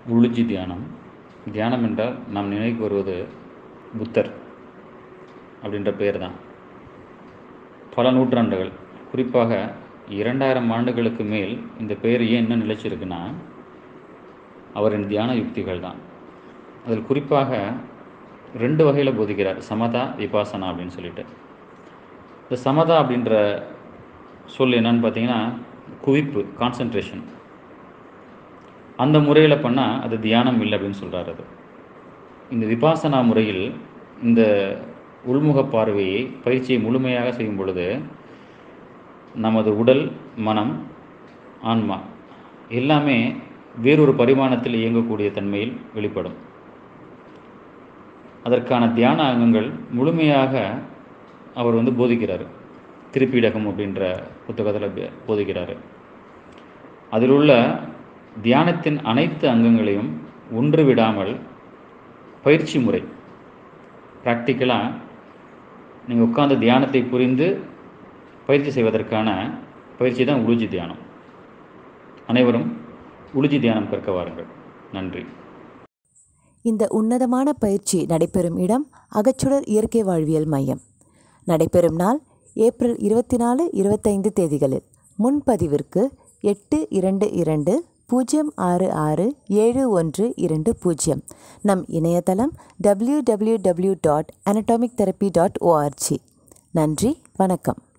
உளுஜி தியானம் தியானம் என்றால் நாம் நினைவுக்கு வருவது புத்தர் அப்படின்ற பெயர் தான் பல நூற்றாண்டுகள் குறிப்பாக இரண்டாயிரம் ஆண்டுகளுக்கு மேல் இந்த பெயர் ஏன் என்ன நிலைச்சிருக்குன்னா அவரின் தியான யுக்திகள் தான் அதில் குறிப்பாக ரெண்டு வகையில் போதிக்கிறார் சமதா விபாசனா அப்படின்னு சொல்லிட்டு இந்த சமதா அப்படின்ற சொல் என்னன்னு பார்த்தீங்கன்னா குவிப்பு கான்சன்ட்ரேஷன் அந்த முறையில் பண்ணால் அது தியானம் இல்லை அப்படின்னு சொல்கிறார் அது இந்த விபாசனா முறையில் இந்த உள்முக பார்வையை பயிற்சியை முழுமையாக செய்யும் பொழுது நமது உடல் மனம் ஆன்மா எல்லாமே வேறொரு பரிமாணத்தில் இயங்கக்கூடிய தன்மையில் வெளிப்படும் அதற்கான தியான அங்கங்கள் முழுமையாக அவர் வந்து போதிக்கிறார் திருப்பீடகம் அப்படின்ற புத்தகத்தில் போதிக்கிறார் அதில் உள்ள தியானத்தின் அனைத்து அங்கங்களையும் ஒன்று விடாமல் பயிற்சி முறை ப்ராக்டிக்கலாக நீங்கள் உட்கார்ந்த தியானத்தை புரிந்து பயிற்சி செய்வதற்கான பயிற்சி தான் உளுஜி தியானம் அனைவரும் உளுஜி தியானம் கற்க வாருங்கள் நன்றி இந்த உன்னதமான பயிற்சி நடைபெறும் இடம் அகச்சுடர் இயற்கை வாழ்வியல் மையம் நடைபெறும் நாள் ஏப்ரல் இருபத்தி நாலு இருபத்தைந்து தேதிகளில் முன்பதிவிற்கு எட்டு இரண்டு இரண்டு பூஜ்ஜியம் ஆறு ஆறு ஏழு ஒன்று இரண்டு பூஜ்ஜியம் நம் இணையதளம் W W W dot anatomic therapy dot ORG நன்றி வணக்கம்